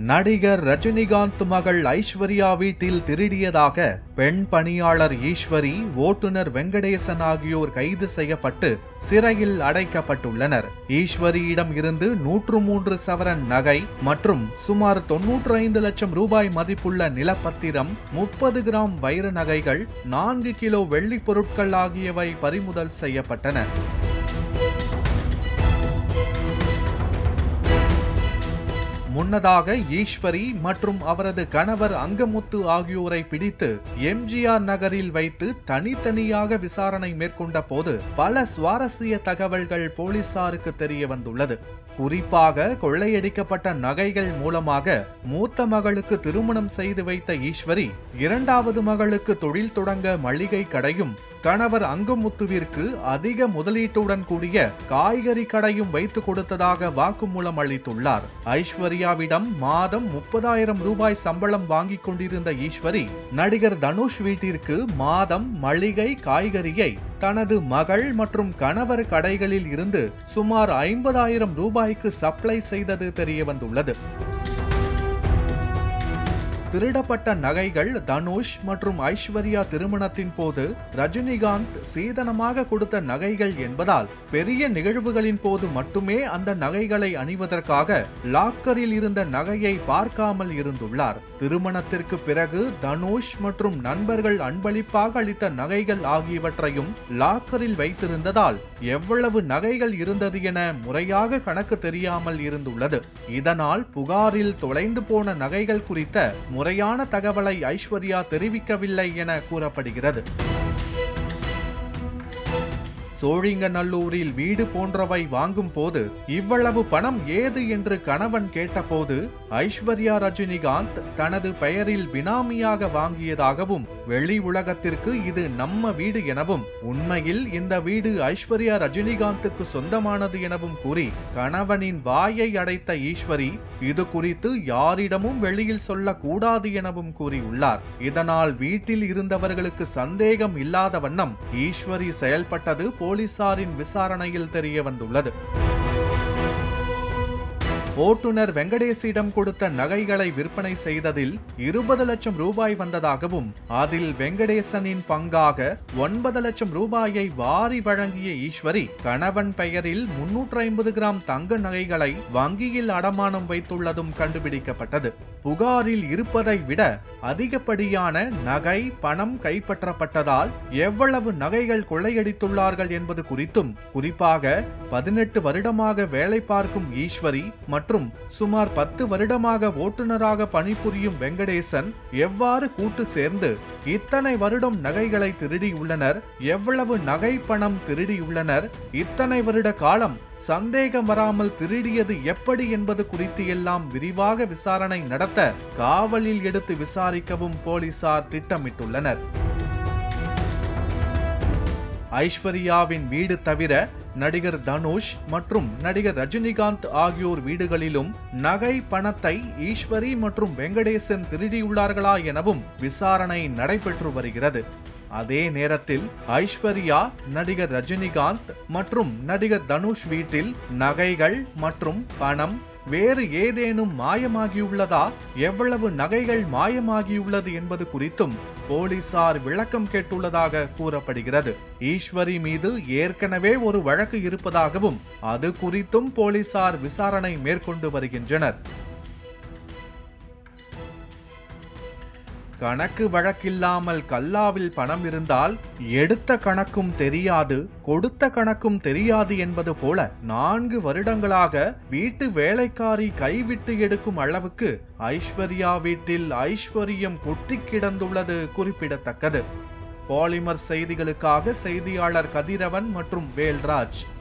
நடிகர் ரஜினிகாந்த் மகள் ஐஸ்வர்யா வீட்டில் திருடியதாக பெண் பணியாளர் ஈஸ்வரி ஓட்டுநர் வெங்கடேசன் ஆகியோர் கைது செய்யப்பட்டு சிறையில் அடைக்கப்பட்டுள்ளனர் ஈஸ்வரியிடம் இருந்து நூற்று மூன்று சவரன் நகை மற்றும் சுமார் தொன்னூற்று ஐந்து லட்சம் ரூபாய் மதிப்புள்ள நிலப்பத்திரம் முப்பது கிராம் வைர நகைகள் நான்கு கிலோ வெள்ளி பொருட்கள் ஆகியவை பறிமுதல் செய்யப்பட்டன முன்னதாக ஈஸ்வரி மற்றும் அவரது கணவர் அங்கமுத்து ஆகியோரை பிடித்து எம்ஜிஆர் நகரில் வைத்து தனித்தனியாக விசாரணை மேற்கொண்ட போது பல சுவாரஸ்ய தகவல்கள் போலீசாருக்கு தெரிய வந்துள்ளது குறிப்பாக கொள்ளையடிக்கப்பட்ட நகைகள் மூலமாக மூத்த மகளுக்கு திருமணம் செய்து வைத்த ஈஸ்வரி இரண்டாவது மகளுக்கு தொழில் தொடங்க மளிகை கடையும் கணவர் அங்கமுத்துவிற்கு அதிக முதலீட்டுடன் கூடிய காய்கறி கடையும் வைத்து கொடுத்ததாக வாக்குமூலம் அளித்துள்ளார் ஐஸ்வர்யாவிடம் மாதம் முப்பதாயிரம் ரூபாய் சம்பளம் வாங்கிக் கொண்டிருந்த ஈஸ்வரி நடிகர் தனுஷ் வீட்டிற்கு மாதம் மளிகை காய்கறியை தனது மகள் மற்றும் கணவர் கடைகளில் இருந்து சுமார் ஐம்பதாயிரம் ரூபாய்க்கு சப்ளை செய்தது தெரியவந்துள்ளது திருடப்பட்ட நகைகள் தனுஷ் மற்றும் ஐஸ்வர்யா திருமணத்தின் போது ரஜினிகாந்த் சீதனமாக கொடுத்த நகைகள் என்பதால் பெரிய நிகழ்வுகளின் போது மட்டுமே அந்த நகைகளை அணிவதற்காக லாக்கரில் இருந்த நகையை பார்க்காமல் இருந்துள்ளார் திருமணத்திற்கு பிறகு தனுஷ் மற்றும் நண்பர்கள் அன்பளிப்பாக அளித்த நகைகள் ஆகியவற்றையும் லாக்கரில் வைத்திருந்ததால் எவ்வளவு நகைகள் இருந்தது என முறையாக கணக்கு தெரியாமல் இருந்துள்ளது இதனால் புகாரில் தொலைந்து போன நகைகள் குறித்த முறையான தகவலை ஐஸ்வர்யா தெரிவிக்கவில்லை என கூறப்படுகிறது சோழிங்கநல்லூரில் வீடு போன்றவை வாங்கும் போது இவ்வளவு பணம் ஏது என்று கணவன் கேட்டபோது ஐஸ்வர்யா ரஜினிகாந்த் தனது பெயரில் பினாமியாக வாங்கியதாகவும் வெளி உலகத்திற்கு இது நம்ம வீடு எனவும் உண்மையில் இந்த வீடு ஐஸ்வர்யா ரஜினிகாந்துக்கு சொந்தமானது எனவும் கூறி கணவனின் வாயை அடைத்த ஈஸ்வரி இது குறித்து யாரிடமும் வெளியில் சொல்லக்கூடாது எனவும் கூறியுள்ளார் இதனால் வீட்டில் இருந்தவர்களுக்கு சந்தேகம் இல்லாத வண்ணம் ஈஸ்வரி செயல்பட்டது போலீசாரின் விசாரணையில் தெரிய வந்துள்ளது ஓட்டுநர் வெங்கடேசிடம் கொடுத்த நகைகளை விற்பனை செய்ததில் இருபது லட்சம் ரூபாய் வந்ததாகவும் அதில் வெங்கடேசனின் பங்காக ஒன்பது லட்சம் ரூபாயை வாரி வழங்கிய ஈஸ்வரி கணவன் பெயரில் முன்னூற்று ஐம்பது கிராம் தங்க நகைகளை வங்கியில் அடமானம் வைத்துள்ளதும் கண்டுபிடிக்கப்பட்டது புகாரில் இருப்பதை விட அதிகப்படியான நகை பணம் கைப்பற்றப்பட்டதால் எவ்வளவு நகைகள் கொள்ளையடித்துள்ளார்கள் என்பது குறித்தும் குறிப்பாக பதினெட்டு வருடமாக வேலை பார்க்கும் ஈஸ்வரி மற்றும் சுமார் பத்து வருடமாக ஓட்டுநராக பணிபுரியும் வெங்கடேசன் எவ்வாறு கூட்டு சேர்ந்து இத்தனை வருடம் நகைகளை திருடியுள்ளனர் எவ்வளவு நகை பணம் திருடியுள்ளனர் இத்தனை வருட காலம் சந்தேகம் வராமல் திருடியது எப்படி என்பது குறித்து எல்லாம் விரிவாக விசாரணை நடத்த காவலில் எடுத்து விசாரிக்கவும் போலீசார் திட்டமிட்டுள்ளனர் ஐஸ்வர்யாவின் வீடு தவிர நடிகர் தனுஷ் மற்றும் நடிகர் ரஜினிகாந்த் ஆகியோர் வீடுகளிலும் நகை பணத்தை ஈஸ்வரி மற்றும் வெங்கடேசன் திருடியுள்ளார்களா எனவும் விசாரணை நடைபெற்று வருகிறது அதே நேரத்தில் ஐஸ்வர்யா நடிகர் ரஜினிகாந்த் மற்றும் நடிகர் தனுஷ் வீட்டில் நகைகள் மற்றும் பணம் வேறு ஏதேனும் மாயமாகியுள்ளதா எவ்வளவு நகைகள் மாயமாகியுள்ளது என்பது குறித்தும் போலீசார் விளக்கம் கேட்டுள்ளதாக கூறப்படுகிறது ஈஸ்வரி மீது ஏற்கனவே ஒரு வழக்கு இருப்பதாகவும் அது குறித்தும் போலீசார் விசாரணை மேற்கொண்டு வருகின்றனர் கணக்கு வழக்கில்லாமல் கல்லாவில் பணம் இருந்தால் எடுத்த கணக்கும் தெரியாது கொடுத்த கணக்கும் தெரியாது என்பது போல நான்கு வருடங்களாக வீட்டு வேலைக்காரி கைவிட்டு எடுக்கும் அளவுக்கு ஐஸ்வர்யா வீட்டில் ஐஸ்வர்யம் கொட்டி கிடந்துள்ளது குறிப்பிடத்தக்கது பாலிமர் செய்திகளுக்காக செய்தியாளர் கதிரவன் மற்றும் வேல்ராஜ்